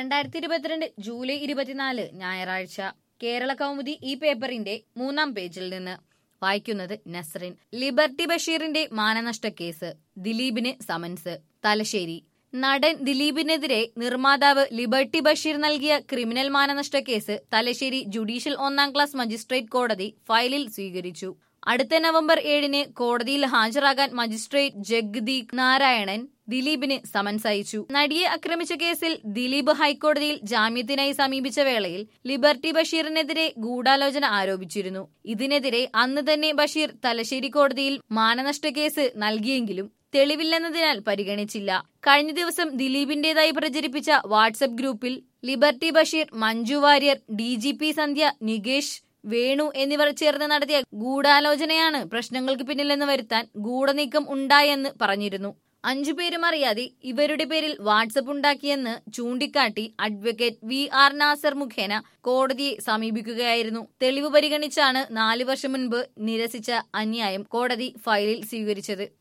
രണ്ടായിരത്തി ഇരുപത്തിരണ്ട് ജൂലൈ ഇരുപത്തിനാല് ഞായറാഴ്ച കേരള കൗമുദി ഈ പേപ്പറിന്റെ മൂന്നാം പേജിൽ നിന്ന് വായിക്കുന്നത് നസ്റിൻ ലിബർട്ടി ബഷീറിന്റെ മാനനഷ്ട കേസ് ദിലീപിന് സമൻസ് തലശ്ശേരി നടൻ ദിലീപിനെതിരെ നിർമ്മാതാവ് ലിബർട്ടി ബഷീർ നൽകിയ ക്രിമിനൽ മാനനഷ്ട കേസ് തലശ്ശേരി ജുഡീഷ്യൽ ഒന്നാം ക്ലാസ് മജിസ്ട്രേറ്റ് കോടതി ഫയലിൽ സ്വീകരിച്ചു അടുത്ത നവംബർ ഏഴിന് കോടതിയിൽ ഹാജരാകാൻ മജിസ്ട്രേറ്റ് ജഗ്ദീപ് നാരായണൻ ദിലീപിന് സമൻസ് അയച്ചു നടിയെ ആക്രമിച്ച കേസിൽ ദിലീപ് ഹൈക്കോടതിയിൽ ജാമ്യത്തിനായി സമീപിച്ച വേളയിൽ ലിബർട്ടി ബഷീറിനെതിരെ ഗൂഢാലോചന ആരോപിച്ചിരുന്നു ഇതിനെതിരെ അന്ന് തന്നെ ബഷീർ തലശ്ശേരി കോടതിയിൽ മാനനഷ്ട കേസ് നൽകിയെങ്കിലും തെളിവില്ലെന്നതിനാൽ പരിഗണിച്ചില്ല കഴിഞ്ഞ ദിവസം ദിലീപിന്റേതായി പ്രചരിപ്പിച്ച വാട്സപ്പ് ഗ്രൂപ്പിൽ Liberty Basheer Manju Warrier D G P Sandhya Nikesh Venu എന്നിവർ ചേർന്ന് നടത്തിയ ഗൂഢാലോചനയാണ് പ്രശ്നങ്ങൾക്ക് പിന്നിലെന്ന് വരുത്താൻ ഗൂഢനീക്കം ഉണ്ടായെന്ന് പറഞ്ഞിരുന്നു അഞ്ചുപേരും അറിയാതെ ഇവരുടെ പേരിൽ വാട്സപ്പ് ഉണ്ടാക്കിയെന്ന് ചൂണ്ടിക്കാട്ടി അഡ്വക്കേറ്റ് വി ആർ നാസർ മുഖേന കോടതിയെ സമീപിക്കുകയായിരുന്നു തെളിവ് പരിഗണിച്ചാണ് നാല് വർഷം മുൻപ് നിരസിച്ച അന്യായം കോടതി ഫയലിൽ സ്വീകരിച്ചത്